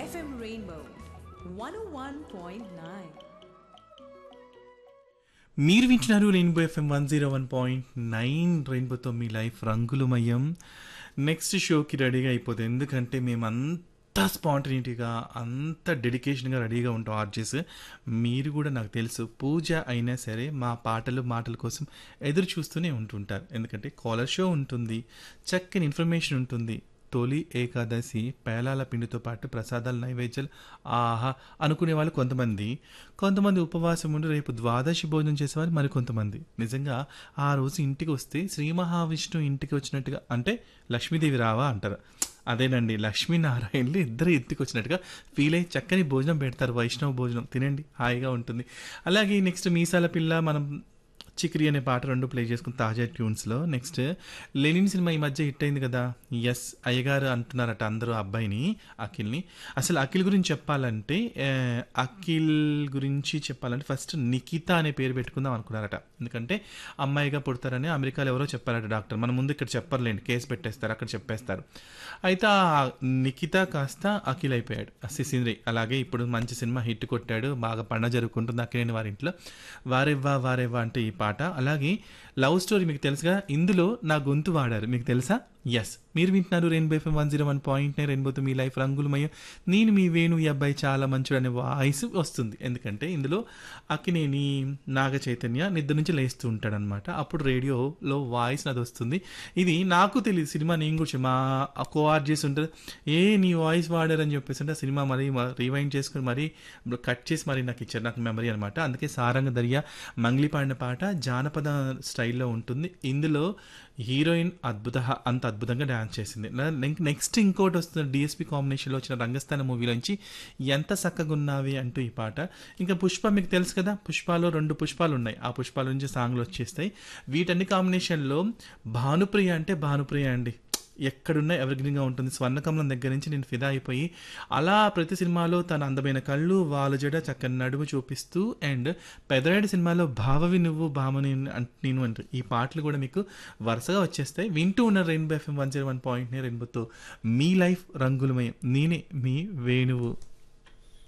FM Rainbow 101.9. మీరు వింటున్నారు rainbow FM one zero one point nine రెయిన్బోతో మీ లైఫ్ రంగులమయం నెక్స్ట్ షోకి రెడీగా అయిపోతుంది ఎందుకంటే మేము అంత స్పాంటనిటీగా అంత డెడికేషన్గా రెడీగా ఉంటాం ఆర్జెస్ మీరు కూడా నాకు తెలుసు పూజ అయినా సరే మా పాటలు మాటల కోసం ఎదురు చూస్తూనే ఉంటుంటారు ఎందుకంటే కాలర్ షో ఉంటుంది చక్కని ఇన్ఫర్మేషన్ ఉంటుంది తొలి ఏకాదశి పేలాల పిండితో పాటు ప్రసాదాలు నైవేద్యాలు ఆహా అనుకునే వాళ్ళు కొంతమంది కొంతమంది ఉపవాసం ఉండి రేపు ద్వాదశి భోజనం చేసేవారు మరి కొంతమంది నిజంగా ఆ రోజు ఇంటికి వస్తే శ్రీ మహావిష్ణువు ఇంటికి వచ్చినట్టుగా అంటే లక్ష్మీదేవి రావా అంటారు అదేనండి లక్ష్మీనారాయణలు ఇద్దరు ఇంటికి వచ్చినట్టుగా ఫీల్ అయ్యి చక్కని భోజనం పెడతారు వైష్ణవ భోజనం తినండి హాయిగా ఉంటుంది అలాగే నెక్స్ట్ మీసాల పిల్ల మనం చిక్రి అనే పాట రెండు ప్లే చేసుకుని తాజా ట్యూన్స్లో నెక్స్ట్ లెనిన్ సినిమా ఈ మధ్య హిట్ అయింది కదా ఎస్ అయ్యగారు అంటున్నారట అందరూ అబ్బాయిని అఖిల్ని అసలు అఖిల్ గురించి చెప్పాలంటే ఆ, అఖిల్ గురించి చెప్పాలంటే ఫస్ట్ నిఖిత అనే పేరు పెట్టుకుందాం అనుకున్నారట ఎందుకంటే అమ్మాయిగా పుడతారని అమెరికాలో ఎవరో చెప్పారట డాక్టర్ మన ముందు ఇక్కడ చెప్పర్లేండి కేసు పెట్టేస్తారు అక్కడ చెప్పేస్తారు అయితే ఆ నిఖిత కాస్త అఖిల్ అయిపోయాడు సిసింద్రి అలాగే ఇప్పుడు మంచి సినిమా హిట్ కొట్టాడు బాగా పండగ జరుగుకుంటుంది అఖిలేని వారి ఇంట్లో వారెవ్వా వారెవ్వా అంటే ఈ పాట అలాగే లవ్ స్టోరీ మీకు తెలుసుగా ఇందులో నా గొంతు వాడారు మీకు తెలుసా ఎస్ మీరు వింటున్నారు rainbow FM one zero one point nine రెయిన్బోతో మీ లైఫ్ రంగులమయం నేను మీ వేణు ఈ అబ్బాయి చాలా మంచుడు అనే వాయిస్ వస్తుంది ఎందుకంటే ఇందులో అక్కినేని నాగ చైతన్య నిద్ర నుంచి లేస్తూ ఉంటాడనమాట అప్పుడు రేడియోలో వాయిస్ నాది వస్తుంది ఇది నాకు తెలియదు సినిమా నేను కూడా మా కో ఆర్జెస్ ఉంటుంది ఏ నీ వాయిస్ వాడారని చెప్పేసి అంటే ఆ సినిమా మరి రీవైండ్ చేసుకుని మరీ కట్ చేసి మరి నాకు ఇచ్చారు నాకు మెమరీ అనమాట అందుకే సారంగ దర్యా మంగ్లీ పాడిన పాట జానపద స్టైల్లో ఉంటుంది ఇందులో హీరోయిన్ అద్భుత అంత అద్భుతంగా డ్యాన్స్ చేసింది నెక్స్ట్ ఇంకోటి వస్తుంది డిఎస్పి కాంబినేషన్లో వచ్చిన రంగస్థాన మూవీలోంచి ఎంత చక్కగా ఉన్నావి అంటూ ఈ పాట ఇంకా పుష్ప మీకు తెలుసు కదా పుష్పాలో రెండు పుష్పాలు ఉన్నాయి ఆ పుష్పాల నుంచి సాంగ్లు వచ్చేస్తాయి వీటన్ని కాంబినేషన్లో భానుప్రియ అంటే భానుప్రియ అండి ఎక్కడున్నా ఎవర్గ్రీన్గా ఉంటుంది స్వర్ణకమలం దగ్గర నుంచి నేను ఫిదా అయిపోయి అలా ప్రతి సినిమాలో తన అందమైన కళ్ళు వాళ్ళ జడ చక్కని నడుము చూపిస్తూ అండ్ పెదరాడి సినిమాలో భావవి నువ్వు భామని అంట నేను అంటూ ఈ పాటలు కూడా మీకు వరుసగా వచ్చేస్తాయి వింటూ ఉన్న rainbow FM one zero one point రెయిన్బోతో మీ లైఫ్ రంగులమయం నేనే మీ వేణువు